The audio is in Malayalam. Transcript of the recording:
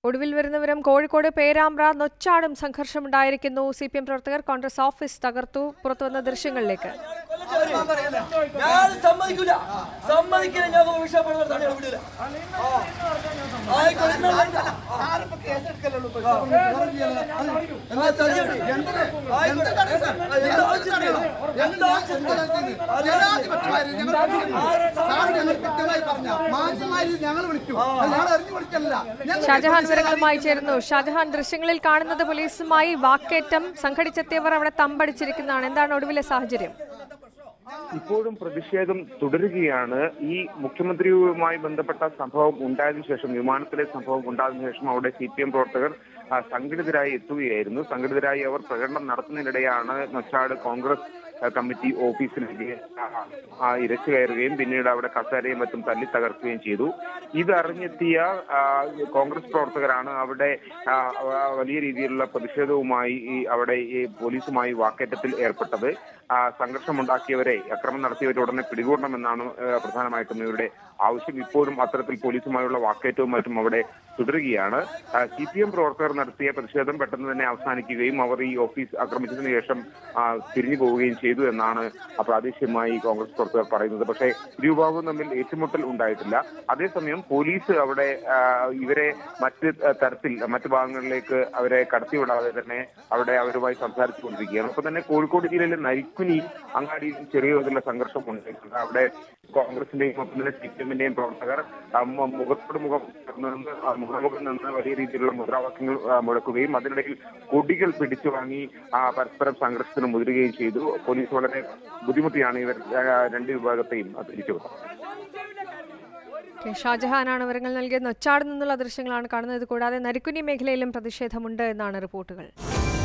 ഒടുവിൽ വരുന്ന വിവരം കോഴിക്കോട് പേരാമ്പ്ര നൊച്ചാടും സംഘർഷമുണ്ടായിരിക്കുന്നു സി പി എം പ്രവർത്തകർ കോൺഗ്രസ് ഓഫീസ് തകർത്തു പുറത്തുവന്ന ദൃശ്യങ്ങളിലേക്ക് ഞാൻ സമ്മതിക്കില്ല സമ്മതിക്കില്ല ഞാൻ വിഷയപ്പെടുന്നത് തടയാൻ വിടില്ല ആയിക്കോട്ടെ നിങ്ങൾ വേണ്ട. ആ, തടയടി. ആയിക്കോട്ടെ. എന്താ ആവശ്യത്തിന്? എന്താ ആവശ്യത്തിന്? ഞങ്ങൾ വിളിച്ചു ഞങ്ങൾ അറിഞ്ഞു വിളിക്കല്ല ഷാജഹാൻ വിവരങ്ങളുമായി ചേരുന്നു ഷാജഹാൻ ദൃശ്യങ്ങളിൽ കാണുന്നത് പോലീസുമായി വാക്കേറ്റം സംഘടിച്ചെത്തിയവർ അവിടെ തമ്പടിച്ചിരിക്കുന്നതാണ് എന്താണ് ഒടുവിലെ സാഹചര്യം ഇപ്പോഴും പ്രതിഷേധം തുടരുകയാണ് ഈ മുഖ്യമന്ത്രിയുമായി ബന്ധപ്പെട്ട സംഭവം ഉണ്ടായതിനു ശേഷം വിമാനത്തിലെ സംഭവം ഉണ്ടായതിനു ശേഷം അവിടെ സി പി എം പ്രവർത്തകർ ആ, സംഘടിതരായി എത്തുകയായിരുന്നു സംഘടിതരായി അവർ പ്രകടനം നടത്തുന്നതിനിടെയാണ് നൊച്ചാട് കോൺഗ്രസ് ആ, കമ്മിറ്റി ഓഫീസിലേക്ക് ആ, ആ, ഇരച്ചു കയറുകയും പിന്നീട് അവിടെ കസേരയും മറ്റും തല്ലി തകർക്കുകയും ചെയ്തു ഇതറിഞ്ഞെത്തിയ ആ, കോൺഗ്രസ് പ്രവർത്തകരാണ് അവിടെ ആ, ആ, വലിയ രീതിയിലുള്ള പ്രതിഷേധവുമായി ഈ അവിടെ ഈ പോലീസുമായി വാക്കേറ്റത്തിൽ ഏർപ്പെട്ടത് ആ, സംഘർഷമുണ്ടാക്കിയവരെ അക്രമം നടത്തിയവരെ ഉടനെ പിടികൂടണമെന്നാണ് ആ, പ്രധാനമായിട്ടും ഇവരുടെ ആവശ്യം ഇപ്പോഴും അത്തരത്തിൽ പോലീസുമായുള്ള വാക്കേറ്റവും മറ്റും അവിടെ തുടരുകയാണ് സി പി എം പ്രവർത്തകർ നടത്തിയ പ്രതിഷേധം പെട്ടെന്ന് തന്നെ അവസാനിക്കുകയും അവർ ഈ ഓഫീസ് ആക്രമിച്ചതിന് ശേഷം ആ, പിരിഞ്ഞു പോവുകയും ചെയ്തു എന്നാണ് ആ, പ്രാദേശികമായി കോൺഗ്രസ് പ്രവർത്തകർ പറയുന്നത് പക്ഷേ ഇരുവിഭാഗവും തമ്മിൽ ഏറ്റുമുട്ടൽ ഉണ്ടായിട്ടില്ല അതേസമയം പോലീസ് അവിടെ ആ, ഇവരെ മറ്റ് തരത്തിൽ മറ്റു ഭാഗങ്ങളിലേക്ക് അവരെ കടത്തിവിടാതെ തന്നെ അവിടെ അവരുമായി സംസാരിച്ചു കൊണ്ടിരിക്കുകയാണ് ഒപ്പം തന്നെ കോഴിക്കോട് ജില്ലയിലെ നരിക്കുനി അങ്ങാടിയിൽ ചെറിയ തോതിലുള്ള സംഘർഷം ഉണ്ടായിട്ടുണ്ട് അവിടെ കോൺഗ്രസിന്റെയും ഒപ്പം തന്നെ സി പി എമ്മിന്റെയും പ്രവർത്തകർ ആ, മു- മുഖത്തോട് മുഖം നിന്ന് ആ, മുഖാമുഖം നിന്ന് വലിയ രീതിയിലുള്ള മുദ്രാവാക്യങ്ങൾ ആ, മുഴക്കുകയും അതിനിടയിൽ കൊടികൾ പിടിച്ചു വാങ്ങി ആ, പരസ്പരം സംഘർഷത്തിന് മുതിരുകയും ചെയ്തു പോലീസ് വളരെ ബുദ്ധിമുട്ടിയാണ് ഇവർ ആ, രണ്ട് വിഭാഗത്തെയും ആ, തിരിച്ചുവിട്ടത് കെ ഷാജഹാനാണ് വിവരങ്ങൾ നൽകിയത് നൊച്ചാട് നിന്നുള്ള ദൃശ്യങ്ങളാണ് കാണുന്നത് കൂടാതെ നരിക്കുനി മേഖലയിലും പ്രതിഷേധമുണ്ട് എന്നാണ് റിപ്പോർട്ടുകൾ